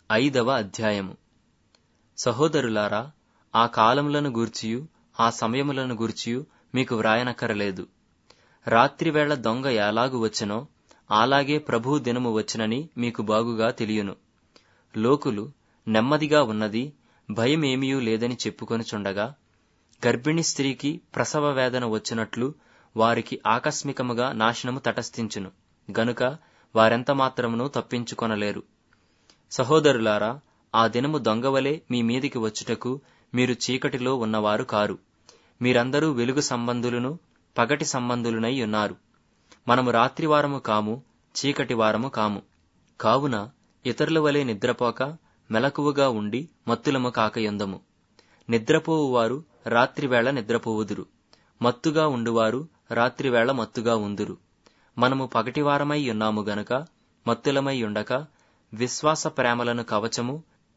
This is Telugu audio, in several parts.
ఐదవ అధ్యాయము సహోదరులారా ఆ కాలములను గూర్చియు ఆ సమయములను గూర్చియు మీకు వ్రాయనక్కరలేదు రాత్రివేళ దొంగ ఎలాగు వచ్చెనో అలాగే ప్రభువు దినము వచ్చునని మీకు బాగుగా తెలియను లోకులు నెమ్మదిగా ఉన్నది భయమేమియూ లేదని చెప్పుకొనుచుండగా గర్భిణీ స్త్రీకి ప్రసవ వేదన వచ్చినట్లు వారికి ఆకస్మికముగా నాశనము తటస్థించును గనుక వారెంత మాత్రమును తప్పించుకొనలేరు సహోదరులారా ఆ దినము దొంగవలే మీ మీదికి వచ్చుటకు మీరు చీకటిలో ఉన్నవారు కారు మీరందరూ వెలుగు సంబంధులను పగటి సంబంధులునై ఉన్నారు మనము రాత్రివారము కాము చీకటి వారము కాము కావున ఇతరుల వలె నిద్రపోక మెలకువగా ఉండి మత్తులము కాకయుందము నిద్రపోవువారు రాత్రివేళ నిద్రపోవుదురు మత్తుగా ఉండువారు రాత్రివేళ మత్తుగా ఉందురు మనము పగటివారమై ఉన్నాము గనుక మత్తులమై ఉండక విశ్వాస ప్రేమలను కవచము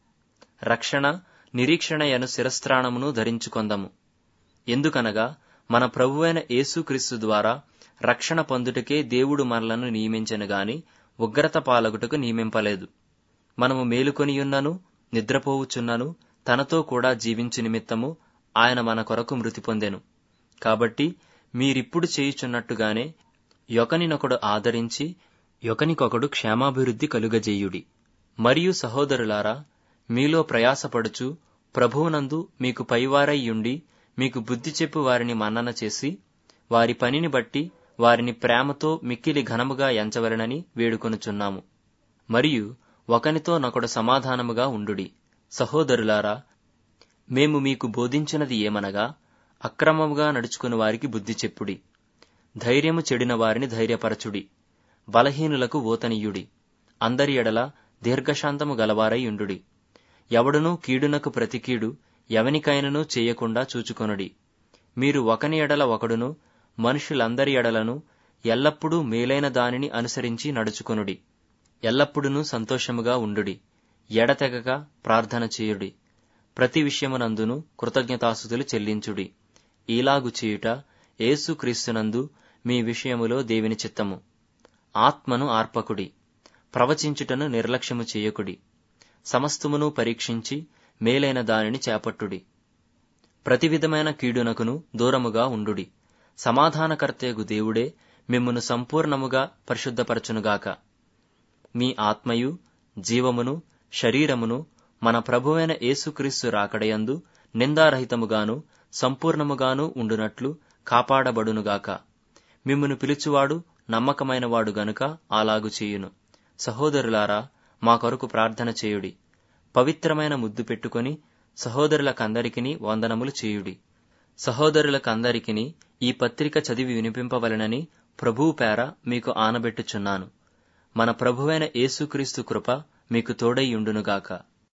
రక్షణ నిరీక్షణయను శిరస్త్రాణమును ధరించుకొందము ఎందుకనగా మన ప్రభువైన యేసుక్రీస్తు ద్వారా రక్షణ పొందుటకే దేవుడు మనలను నియమించెను గాని ఉగ్రత పాలగుటకు నియమింపలేదు మనము మేలుకొనియున్నను నిద్రపోవుచున్నను తనతో కూడా జీవించు నిమిత్తము ఆయన మన కొరకు మృతి పొందెను కాబట్టి మీరిప్పుడు చేయుచున్నట్టుగానే యొకనినొకడు ఆదరించి యొకనికొకడు క్షేమాభివృద్ధి కలుగజేయుడి మరియు సహోదరులారా మీలో ప్రయాసపడుచు ప్రభువునందు మీకు పైవారయ్యుండి మీకు బుద్ధి చెప్పు వారిని మన్నన చేసి వారి పనిని బట్టి వారిని ప్రేమతో మిక్కిలి ఘనముగా ఎంచవలనని వేడుకొనుచున్నాము మరియు ఒకనితో నొకడు సమాధానముగా ఉండుడి సహోదరులారా మేము మీకు బోధించినది ఏమనగా అక్రమముగా నడుచుకుని వారికి బుద్ధి చెప్పుడి ధైర్యము చెడిన వారిని ధైర్యపరచుడి బలహీనులకు ఓతనీయుడి అందరి ఎడల దీర్ఘశాంతము గలవారై ఉండుడి ఎవడునూ కీడునకు ప్రతి కీడు ఎవనికైనను చేయకుండా చూచుకొనుడి మీరు ఒకని ఎడల ఒకడును మనుషులందరి ఎడలను ఎల్లప్పుడూ మేలైన దానిని అనుసరించి నడుచుకొనుడి ఎల్లప్పుడూ సంతోషముగా ఉండుడి ఎడతెగక ప్రార్థన చేయుడి ప్రతి విషయమునందును కృతజ్ఞతాసుతులు చెల్లించుడి ఈలాగు చేయుట ఏసుక్రీస్తునందు మీ విషయములో దేవుని చిత్తము ఆత్మను ఆర్పకుడి ప్రవచించుటను నిర్లక్ష్యము చేయకుడి సమస్తమును పరీక్షించి మేలైన దానిని చేపట్టుడి ప్రతి విధమైన కీడునకును దూరముగా ఉండుడి సమాధానకర్తయగు దేవుడే మిమ్మును సంపూర్ణముగా పరిశుద్ధపరచునుగాక మీ ఆత్మయు జీవమును శరీరమును మన ప్రభువైన యేసుక్రీస్తు రాకడయందు నిందారహితముగాను సంపూర్ణముగాను ఉండునట్లు కాపాడబడునుగాక మిమ్మును పిలుచువాడు నమ్మకమైనవాడు గనుక అలాగు చేయును సహోదరులారా మా కొరకు ప్రార్థన చేయుడి పవిత్రమైన ముద్దు పెట్టుకొని సహోదరులకందరికిని వందనములు చేయుడి సహోదరులకందరికిని ఈ పత్రిక చదివి వినిపింపవలెనని ప్రభువు పేర మీకు ఆనబెట్టుచున్నాను మన ప్రభువైన యేసుక్రీస్తు కృప మీకు తోడైయుండునుగాక